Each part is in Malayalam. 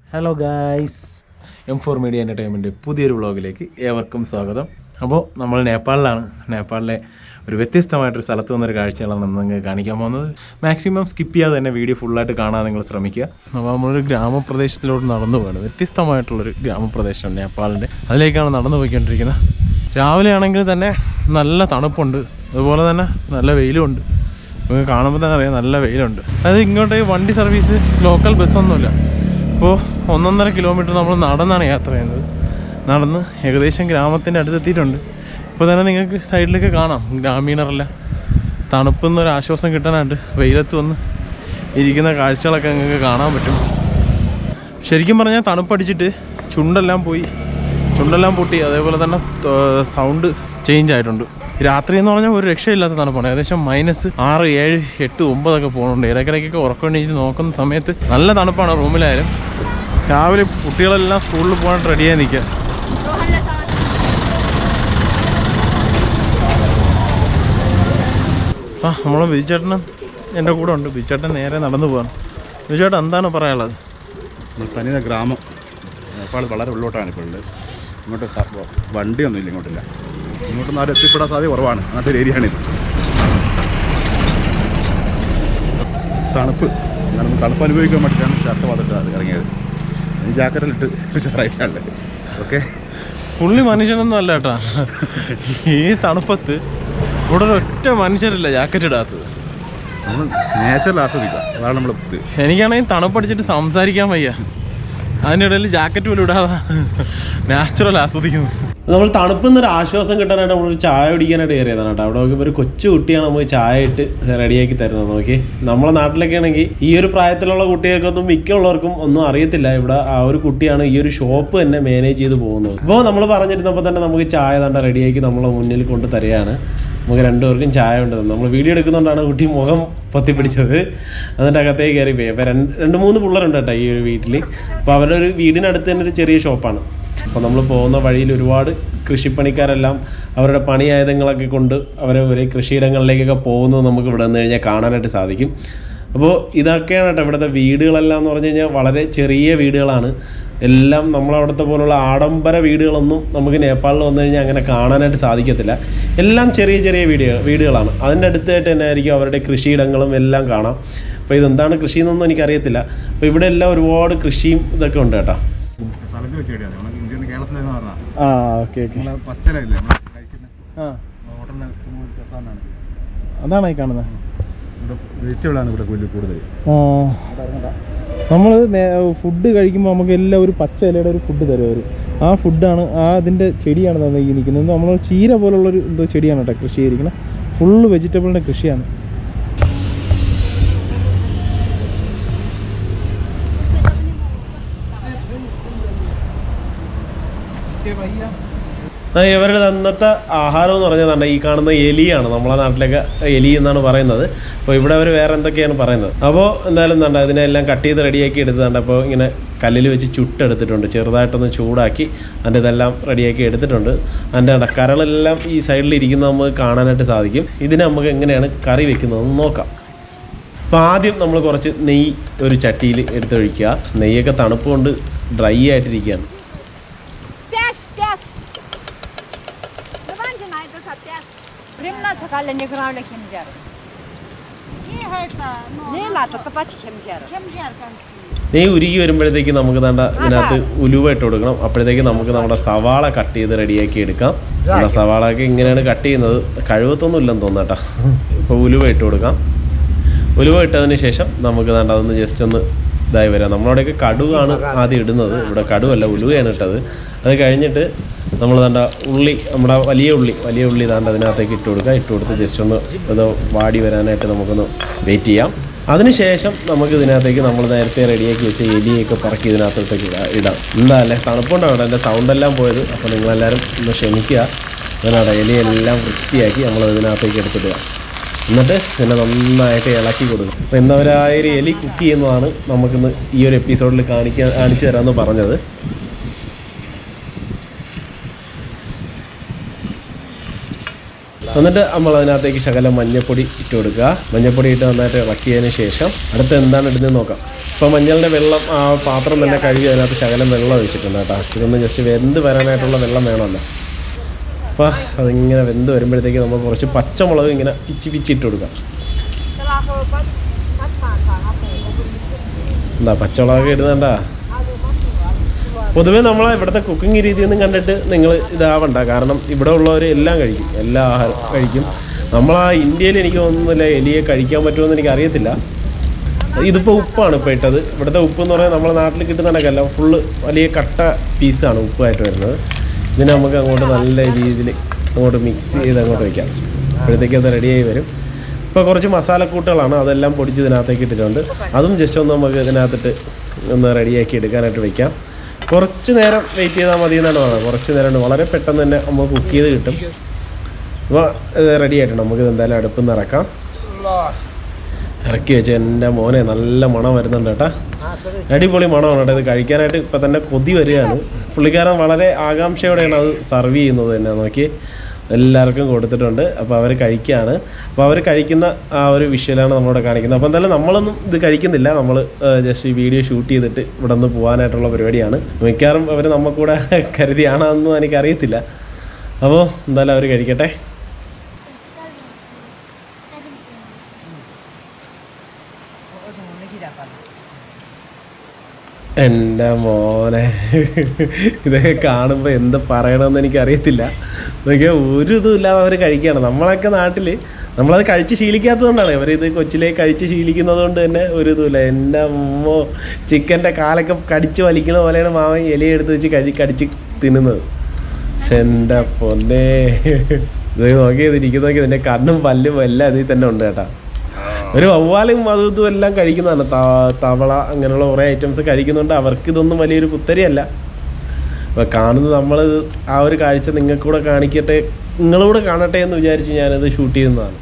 Hello guys M four media entertainment പുതിയൊരു വ്ളോഗിലേക്ക് ഏവർക്കും സ്വാഗതം അപ്പോൾ നമ്മൾ നേപ്പാളിലാണ് നേപ്പാളിലെ ഒരു വ്യത്യസ്തമായിട്ടൊരു സ്ഥലത്ത് വന്നൊരു കാഴ്ചകളാണ് നമ്മൾ നിങ്ങൾക്ക് കാണിക്കാൻ പോകുന്നത് മാക്സിമം സ്കിപ്പ് ചെയ്യാതെ തന്നെ വീഡിയോ ഫുള്ളായിട്ട് കാണാൻ നിങ്ങൾ ശ്രമിക്കുക അപ്പോൾ നമ്മളൊരു ഗ്രാമപ്രദേശത്തിലോട്ട് നടന്നു പോകണം വ്യത്യസ്തമായിട്ടുള്ളൊരു ഗ്രാമപ്രദേശമാണ് നേപ്പാളിൻ്റെ അതിലേക്കാണ് നടന്നു പോയിക്കൊണ്ടിരിക്കുന്നത് രാവിലെ ആണെങ്കിൽ തന്നെ നല്ല തണുപ്പുണ്ട് അതുപോലെ തന്നെ നല്ല വെയിലുമുണ്ട് നിങ്ങൾക്ക് കാണുമ്പോൾ തന്നെ അറിയാം നല്ല വെയിലുണ്ട് അതായത് ഇങ്ങോട്ടേക്ക് വണ്ടി സർവീസ് ലോക്കൽ ബസ്സൊന്നുമില്ല അപ്പോൾ ഒന്നൊന്നര കിലോമീറ്റർ നമ്മൾ നടന്നാണ് യാത്ര ചെയ്യുന്നത് നടന്ന് ഏകദേശം ഗ്രാമത്തിൻ്റെ അടുത്തെത്തിയിട്ടുണ്ട് ഇപ്പോൾ തന്നെ നിങ്ങൾക്ക് സൈഡിലൊക്കെ കാണാം ഗ്രാമീണരെല്ലാം തണുപ്പിൽ ഒരു ആശ്വാസം കിട്ടാനായിട്ട് വെയിലത്ത് വന്ന് ഇരിക്കുന്ന കാഴ്ചകളൊക്കെ നിങ്ങൾക്ക് കാണാൻ പറ്റും ശരിക്കും പറഞ്ഞാൽ തണുപ്പടിച്ചിട്ട് ചുണ്ടെല്ലാം പോയി ചുണ്ടെല്ലാം പൊട്ടി അതേപോലെ തന്നെ സൗണ്ട് ചേഞ്ച് ആയിട്ടുണ്ട് രാത്രി എന്ന് പറഞ്ഞാൽ ഒരു രക്ഷയില്ലാത്ത തണുപ്പാണ് ഏകദേശം മൈനസ് ആറ് ഏഴ് എട്ട് ഒമ്പതൊക്കെ പോകുന്നുണ്ട് ഇടയ്ക്കിടയ്ക്കൊക്കെ ഉറക്കം എണീറ്റ് നോക്കുന്ന സമയത്ത് നല്ല തണുപ്പാണ് റൂമിലായാലും രാവിലെ കുട്ടികളെല്ലാം സ്കൂളിൽ പോകാൻ റെഡിയായി നിൽക്കുക ആ നമ്മളെ ബിജുചേട്ടനും എൻ്റെ കൂടെ ഉണ്ട് ബിജുചേട്ടൻ നേരെ നടന്നു പോകാൻ ബിജുചേട്ടൻ എന്താണ് പറയാനുള്ളത് നമ്മൾ തനിയ ഗ്രാമം നേപ്പാൾ വളരെ ഉള്ളോട്ടാണ് ഇപ്പോൾ ഉള്ളത് ഇങ്ങോട്ട് ത- വ- വണ്ടിയൊന്നുമില്ല ഇങ്ങോട്ടില്ല ഇങ്ങോട്ടൊന്നും ആരും എത്തിപ്പെടാൻ സാധ്യത കുറവാണ് അങ്ങനത്തെ ഒരു ഏരിയയാണിത് തണുപ്പ് നമുക്ക് തണുപ്പ് അനുഭവിക്കാൻ വേണ്ടിയിട്ടാണ് ഷർട്ട് വന്നിട്ട് ഇറങ്ങിയത് ഈ ജാക്കറ്റിലിട്ട് ഉഷാറായിട്ടാണുള്ളത് ഓക്കെ പുള്ളി മനുഷ്യനൊന്നും അല്ല കേട്ടാ ഈ തണുപ്പത്ത് ഇവിടെ ഒരൊറ്റ മനുഷ്യരില്ല ജാക്കറ്റ് ഇടാത്തത് നമ്മൾ നേച്ചറിൽ ആസ്വദിക്കുക അതാണ് നമ്മൾ ഇത് എനിക്കാണെങ്കിൽ തണുപ്പടിച്ചിട്ട് സംസാരിക്കാൻ വയ്യ അതിൻ്റെ ഇടയിൽ ജാക്കറ്റ് പോലും ഇടാതെ നാച്ചുറൽ ആസ്വദിക്കുന്നു നമ്മൾ തണുപ്പിന്നൊരു ആശ്വാസം കിട്ടാനായിട്ട് നമ്മളൊരു ചായ കുടിക്കാനായിട്ട് കയറിയതാണ് കേട്ടോ അവിടെ നോക്കിയപ്പോൾ ഒരു കൊച്ചു കുട്ടിയാണ് നമുക്ക് ചായ ഇട്ട് റെഡിയാക്കി തരുന്നത് നോക്കി നമ്മളെ നാട്ടിലൊക്കെ ആണെങ്കിൽ ഈ ഒരു പ്രായത്തിലുള്ള കുട്ടികൾക്കൊന്നും മിക്കുള്ളവർക്കും ഒന്നും അറിയത്തില്ല ഇവിടെ ആ ഒരു കുട്ടിയാണ് ഈ ഒരു ഷോപ്പ് തന്നെ മാനേജ് ചെയ്ത് പോകുന്നത് ഇപ്പോൾ നമ്മൾ പറഞ്ഞിരുന്നപ്പോൾ തന്നെ നമുക്ക് ചായ തണ്ട റെഡിയാക്കി നമ്മളെ മുന്നിൽ കൊണ്ട് തരികയാണ് നമുക്ക് രണ്ടുപേർക്കും ചായ ഉണ്ട് നമ്മൾ വീഡിയോ എടുക്കുന്നതുകൊണ്ടാണ് കുട്ടി മുഖം പൊത്തിപ്പിടിച്ചത് എന്നിട്ട് അകത്തേക്ക് കയറി പോയി അപ്പോൾ രണ്ട് രണ്ട് മൂന്ന് പിള്ളേരുണ്ട് കേട്ടോ ഈ ഒരു വീട്ടിൽ അപ്പോൾ അവരുടെ ഒരു വീടിനടുത്ത് തന്നെ ഒരു ചെറിയ ഷോപ്പാണ് അപ്പോൾ നമ്മൾ പോകുന്ന വഴിയിൽ ഒരുപാട് കൃഷിപ്പണിക്കാരെല്ലാം അവരുടെ പണിയായുധങ്ങളൊക്കെ കൊണ്ട് അവരെ ഒരേ കൃഷിയിടങ്ങളിലേക്കൊക്കെ പോകുന്നത് നമുക്ക് ഇവിടെ നിന്ന് കഴിഞ്ഞാൽ കാണാനായിട്ട് സാധിക്കും അപ്പോൾ ഇതൊക്കെയാണ് കേട്ടോ ഇവിടുത്തെ വീടുകളെല്ലാം എന്ന് പറഞ്ഞു കഴിഞ്ഞാൽ വളരെ ചെറിയ വീടുകളാണ് എല്ലാം നമ്മളവിടുത്തെ പോലുള്ള ആഡംബര വീടുകളൊന്നും നമുക്ക് നേപ്പാളിൽ വന്നു കഴിഞ്ഞാൽ അങ്ങനെ കാണാനായിട്ട് സാധിക്കത്തില്ല എല്ലാം ചെറിയ ചെറിയ വീടുകൾ വീടുകളാണ് അതിൻ്റെ അടുത്തായിട്ട് തന്നെ ആയിരിക്കും അവരുടെ കൃഷിയിടങ്ങളും എല്ലാം കാണാം അപ്പോൾ ഇതെന്താണ് കൃഷി എന്നൊന്നും എനിക്കറിയത്തില്ല അപ്പോൾ ഇവിടെ എല്ലാം ഒരുപാട് കൃഷിയും ഇതൊക്കെ ഉണ്ട് കേട്ടോ സ്ഥലത്ത് വെച്ച് ചെടിയാണ് നമ്മൾ ഇന്ത്യയിൽ നിന്ന് കേരളത്തിൽ നിന്ന് പറഞ്ഞാൽ ആ ഓക്കെ ഓക്കെ നമ്മളെ പച്ചലല്ലേ നമ്മൾ കഴിക്കുന്ന ആ ഹോട്ടലിലെ ഇഷ്ടംപോലെ സാധനമാണ് അതാണ് ഈ കാണുന്നത് ഇവിടെ വെജിറ്റബിളാണ് ഇവിടെ വലിയ കൂടുതൽ നമ്മൾ ഫുഡ് കഴിക്കുമ്പോൾ നമുക്ക് എല്ലാം ഒരു പച്ച ഇലയുടെ ഒരു ഫുഡ് തരും അവർ ആ ഫുഡാണ് ആ അതിൻ്റെ ചെടിയാണ് തന്നെ ഈ നിൽക്കുന്നത് നമ്മൾ ചീര പോലുള്ളൊരു എന്തോ ചെടിയാണ് കേട്ടോ കൃഷി ചെയ്തിരിക്കുന്നത് ഫുള്ള് വെജിറ്റബിളിൻ്റെ കൃഷിയാണ് ഇവരുടെ അന്നത്തെ ആഹാരം എന്ന് പറഞ്ഞതാണ് ഈ കാണുന്ന എലിയാണ് നമ്മളെ നാട്ടിലൊക്കെ എലി എന്നാണ് പറയുന്നത് അപ്പോൾ ഇവിടെ അവർ വേറെ എന്തൊക്കെയാണ് പറയുന്നത് അപ്പോൾ എന്തായാലും എന്താ ഇതിനെല്ലാം കട്ട് ചെയ്ത് റെഡിയാക്കി എടുത്തതാണ് അപ്പോൾ ഇങ്ങനെ കല്ലിൽ വെച്ച് ചുട്ടെടുത്തിട്ടുണ്ട് ചെറുതായിട്ടൊന്ന് ചൂടാക്കി അതിൻ്റെ ഇതെല്ലാം റെഡിയാക്കി എടുത്തിട്ടുണ്ട് അതിൻ്റെ കണ്ട കരളെല്ലാം ഈ സൈഡിൽ ഇരിക്കുന്നത് നമുക്ക് കാണാനായിട്ട് സാധിക്കും ഇതിനെ നമുക്ക് എങ്ങനെയാണ് കറി വെക്കുന്നതെന്ന് നോക്കാം അപ്പോൾ ആദ്യം നമ്മൾ കുറച്ച് നെയ്യ് ഒരു ചട്ടിയിൽ എടുത്തൊഴിക്കുക നെയ്യൊക്കെ തണുപ്പ് കൊണ്ട് ഡ്രൈ ആയിട്ടിരിക്കുകയാണ് Пять, пять. Давайте на это за пять. Времена цикали не грали хемзер. Не лата, топати хемзер. നെയ്യ് ഉരുകി വരുമ്പോഴത്തേക്ക് നമുക്ക് വേണ്ട ഇതിനകത്ത് ഉലുവ ഇട്ട് കൊടുക്കണം അപ്പോഴത്തേക്ക് നമുക്ക് നമ്മുടെ സവാള കട്ട് ചെയ്ത് റെഡിയാക്കി എടുക്കാം നമ്മുടെ സവാള ഒക്കെ ഇങ്ങനെയാണ് കട്ട് ചെയ്യുന്നത് കഴിവത്തൊന്നും ഇല്ലെന്ന് തോന്നട്ടോ ഇപ്പോൾ ഉലുവ ഇട്ട് കൊടുക്കാം ഉലുവ ഇട്ടതിന് ശേഷം നമുക്ക് വേണ്ട അതൊന്ന് ജസ്റ്റ് ഒന്ന് ഇതായി വരാം നമ്മളവിടെയൊക്കെ കടുവാണ് ആദ്യം ഇടുന്നത് ഇവിടെ കടുവല്ല ഉലുവയാണ് ഇട്ടത് അത് കഴിഞ്ഞിട്ട് നമ്മൾ വേണ്ട ഉള്ളി നമ്മുടെ വലിയ ഉള്ളി വലിയ ഉള്ളി താണ്ട് അതിനകത്തേക്ക് ഇട്ട് കൊടുക്കുക ഇട്ട് കൊടുത്ത് ജസ്റ്റ് ഒന്ന് ഇത് വാടി വരാനായിട്ട് നമുക്കൊന്ന് വെയിറ്റ് ചെയ്യാം അതിനുശേഷം നമുക്ക് ഇതിനകത്തേക്ക് നമ്മൾ നേരത്തെ റെഡിയാക്കി വെച്ച എലിയൊക്കെ പറക്കി ഇതിനകത്തേക്ക് ഇടാം ഇടാം എന്താ അല്ലേ തണുപ്പുണ്ടാവും എൻ്റെ സൗണ്ടെല്ലാം പോയത് അപ്പോൾ നിങ്ങളെല്ലാവരും ഒന്ന് ക്ഷമിക്കുക അതിനാണ് എലിയെല്ലാം വൃത്തിയാക്കി നമ്മൾ ഇതിനകത്തേക്ക് എടുത്തിടുക എന്നിട്ട് ഇതിനെ നന്നായിട്ട് ഇളക്കി കൊടുക്കും അപ്പോൾ ഇന്നവരായ ഒരു എലി കുക്ക് ചെയ്യുന്നതാണ് നമുക്കിന്ന് ഈ ഒരു എപ്പിസോഡിൽ കാണിക്കാൻ കാണിച്ചു തരാമെന്ന് പറഞ്ഞത് എന്നിട്ട് നമ്മൾ അതിനകത്തേക്ക് ശകലം മഞ്ഞപ്പൊടി ഇട്ട് കൊടുക്കുക മഞ്ഞപ്പൊടി ഇട്ട് നന്നായിട്ട് ഇളക്കിയതിന് ശേഷം അടുത്ത് എന്താണ് ഇടുന്നത് നോക്കാം ഇപ്പോൾ മഞ്ഞളിൻ്റെ വെള്ളം ആ പാത്രം തന്നെ കഴുകി അതിനകത്ത് ശകലം വെള്ളം ഒഴിച്ചിട്ടുണ്ട് കേട്ടോ ഇതൊന്ന് ജസ്റ്റ് വെന്ത് വരാനായിട്ടുള്ള വെള്ളം വേണമല്ലോ അപ്പോൾ അതിങ്ങനെ വെന്ത് വരുമ്പോഴത്തേക്ക് നമ്മൾ കുറച്ച് പച്ചമുളക് ഇങ്ങനെ പിച്ചി പിച്ചി ഇട്ട് കൊടുക്കാം എന്താ പച്ചമുളകൊക്കെ ഇടുന്നുണ്ടാ പൊതുവേ നമ്മളെ ഇവിടുത്തെ കുക്കിംഗ് രീതിയൊന്നും കണ്ടിട്ട് നിങ്ങൾ ഇതാവണ്ട കാരണം ഇവിടെ ഉള്ളവർ എല്ലാം കഴിക്കും എല്ലാ ആഹാരം കഴിക്കും നമ്മളാ ഇന്ത്യയിൽ എനിക്ക് തോന്നുന്നില്ല എലിയെ കഴിക്കാൻ പറ്റുമെന്ന് എനിക്ക് അറിയത്തില്ല ഇതിപ്പോൾ ഉപ്പാണ് ഇപ്പോൾ ഇട്ടത് ഇവിടുത്തെ ഉപ്പ് എന്ന് പറഞ്ഞാൽ നമ്മുടെ നാട്ടിൽ കിട്ടുന്ന കണക്കല്ല ഫുള്ള് വലിയ കട്ട പീസാണ് ഉപ്പായിട്ട് വരുന്നത് ഇതിനെ നമുക്ക് അങ്ങോട്ട് നല്ല രീതിയിൽ അങ്ങോട്ട് മിക്സ് ചെയ്ത് അങ്ങോട്ട് വയ്ക്കാം അപ്പോഴത്തേക്ക് അത് റെഡിയായി വരും ഇപ്പോൾ കുറച്ച് മസാലക്കൂട്ടുകളാണ് അതെല്ലാം പൊടിച്ച് ഇതിനകത്തേക്ക് ഇട്ടിട്ടുണ്ട് അതും ജസ്റ്റ് ഒന്ന് നമുക്ക് ഇതിനകത്തിട്ട് ഒന്ന് റെഡിയാക്കി എടുക്കാനായിട്ട് വയ്ക്കാം കുറച്ച് നേരം വെയിറ്റ് ചെയ്താൽ മതി എന്നാണ് പറയുന്നത് കുറച്ച് നേരം കൊണ്ട് വളരെ പെട്ടെന്ന് തന്നെ നമുക്ക് കുക്ക് ചെയ്ത് കിട്ടും അപ്പോൾ റെഡി ആയിട്ടുണ്ട് നമുക്ക് ഇത് എന്തായാലും അടുപ്പിൽ നിന്ന് ഇറക്കാം ഇറക്കി വെച്ച് എൻ്റെ മോനെ നല്ല മണം വരുന്നുണ്ട് കേട്ടാ അടിപൊളി മണമാണ് കേട്ടോ ഇത് കഴിക്കാനായിട്ട് ഇപ്പം തന്നെ കൊതി വരികയാണ് പുള്ളിക്കാരൻ വളരെ ആകാംക്ഷയോടെയാണ് അത് സർവ് ചെയ്യുന്നത് തന്നെ നോക്കി എല്ലാവർക്കും കൊടുത്തിട്ടുണ്ട് അപ്പോൾ അവർ കഴിക്കുകയാണ് അപ്പോൾ അവർ കഴിക്കുന്ന ആ ഒരു വിഷ്വലാണ് നമ്മളിവിടെ കാണിക്കുന്നത് അപ്പോൾ എന്തായാലും നമ്മളൊന്നും ഇത് കഴിക്കുന്നില്ല നമ്മൾ ജസ്റ്റ് ഈ വീഡിയോ ഷൂട്ട് ചെയ്തിട്ട് ഇവിടെ നിന്ന് പോകാനായിട്ടുള്ള പരിപാടിയാണ് മിക്കവാറും അവർ നമ്മക്കൂടെ കരുതിയാണെന്നും എനിക്കറിയത്തില്ല അപ്പോൾ എന്തായാലും അവർ കഴിക്കട്ടെ എൻ്റെ മോനെ ഇതൊക്കെ കാണുമ്പോൾ എന്ത് പറയണമെന്ന് എനിക്കറിയത്തില്ല നോക്കിയാൽ ഒരു ഇതും ഇല്ലാതെ അവർ കഴിക്കുകയാണ് നമ്മളൊക്കെ നാട്ടിൽ നമ്മളത് കഴിച്ച് ശീലിക്കാത്തതുകൊണ്ടാണ് അവരിത് കൊച്ചിലെ കഴിച്ച് ശീലിക്കുന്നത് കൊണ്ട് തന്നെ ഒരു ഇതുമില്ല എൻ്റെ അമ്മോ ചിക്കൻ്റെ കാലൊക്കെ കടിച്ച് വലിക്കുന്ന പോലെയാണ് മാമൻ ഇലയെടുത്ത് വെച്ച് കഴി കടിച്ച് തിന്നുന്നത് പക്ഷെ എൻ്റെ പൊന്നെ ഇത് നോക്കിയത് ഇരിക്കുന്ന നോക്കി ഇതിൻ്റെ കണ്ണും പല്ലും എല്ലാം ഇതിൽ തന്നെ ഉണ്ട് കേട്ടാ ഒരു വവ്വാലും അതും ഇതും എല്ലാം കഴിക്കുന്നതാണ് ത- തവള അങ്ങനെയുള്ള കുറേ ഐറ്റംസ് കഴിക്കുന്നുണ്ട് അവർക്ക് ഇതൊന്നും വലിയൊരു പുത്തരിയല്ല അപ്പോൾ കാണുന്നത് നമ്മൾ ആ ഒരു കാഴ്ച നിങ്ങൾക്കൂടെ കാണിക്കട്ടെ നിങ്ങളൂടെ കാണട്ടെ എന്ന് വിചാരിച്ച് ഞാനത് ഷൂട്ട് ചെയ്യുന്നതാണ്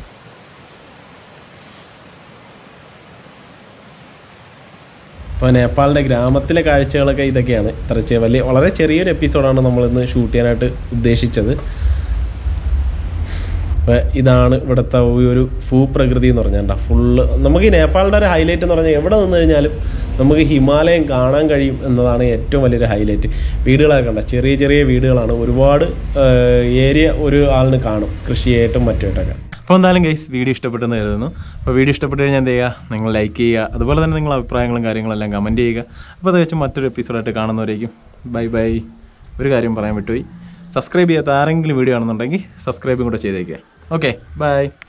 അപ്പോൾ നേപ്പാളിൻ്റെ ഗ്രാമത്തിലെ കാഴ്ചകളൊക്കെ ഇതൊക്കെയാണ് ഇത്ര ചെ- വലിയ വളരെ ചെറിയൊരു എപ്പിസോഡാണ് നമ്മളിന്ന് ഷൂട്ട് ചെയ്യാനായിട്ട് ഉദ്ദേശിച്ചത് അപ്പോൾ ഇതാണ് ഇവിടുത്തെ ഈ ഒരു ഭൂപ്രകൃതി എന്ന് പറഞ്ഞാൽ ഫുള്ള് നമുക്ക് ഈ നേപ്പാളിൻ്റെ ഒരു ഹൈലൈറ്റ് എന്ന് പറഞ്ഞാൽ എവിടെ നിന്ന് കഴിഞ്ഞാലും നമുക്ക് ഹിമാലയം കാണാൻ കഴിയും എന്നതാണ് ഏറ്റവും വലിയൊരു ഹൈലൈറ്റ് വീടുകളൊക്കെ കണ്ട ചെറിയ ചെറിയ വീടുകളാണ് ഒരുപാട് ഏരിയ ഒരു ആളിന് കാണും കൃഷിയായിട്ടും മറ്റുമായിട്ടൊക്കെ അപ്പോൾ എന്തായാലും ഗൈസ് വീഡിയോ ഇഷ്ടപ്പെട്ടെന്ന് കരുതുന്നു അപ്പോൾ വീഡിയോ ഇഷ്ടപ്പെട്ട് കഴിഞ്ഞാൽ എന്ത് ചെയ്യുക നിങ്ങൾ ലൈക്ക് ചെയ്യുക അതുപോലെ തന്നെ നിങ്ങളുടെ അഭിപ്രായങ്ങളും കാര്യങ്ങളെല്ലാം കമൻറ്റ് ചെയ്യുക അപ്പോൾ അത് വെച്ച് മറ്റൊരു എപ്പിസോഡായിട്ട് കാണുന്നവരേക്കും ബൈ ബൈ ഒരു കാര്യം പറയാൻ വിട്ടുപോയി സബ്സ്ക്രൈബ് ചെയ്യാത്ത ആരെങ്കിലും വീഡിയോ ആണെന്നുണ്ടെങ്കിൽ സബ്സ്ക്രൈബും കൂടെ ചെയ്തേക്കുക ഓക്കെ ബൈ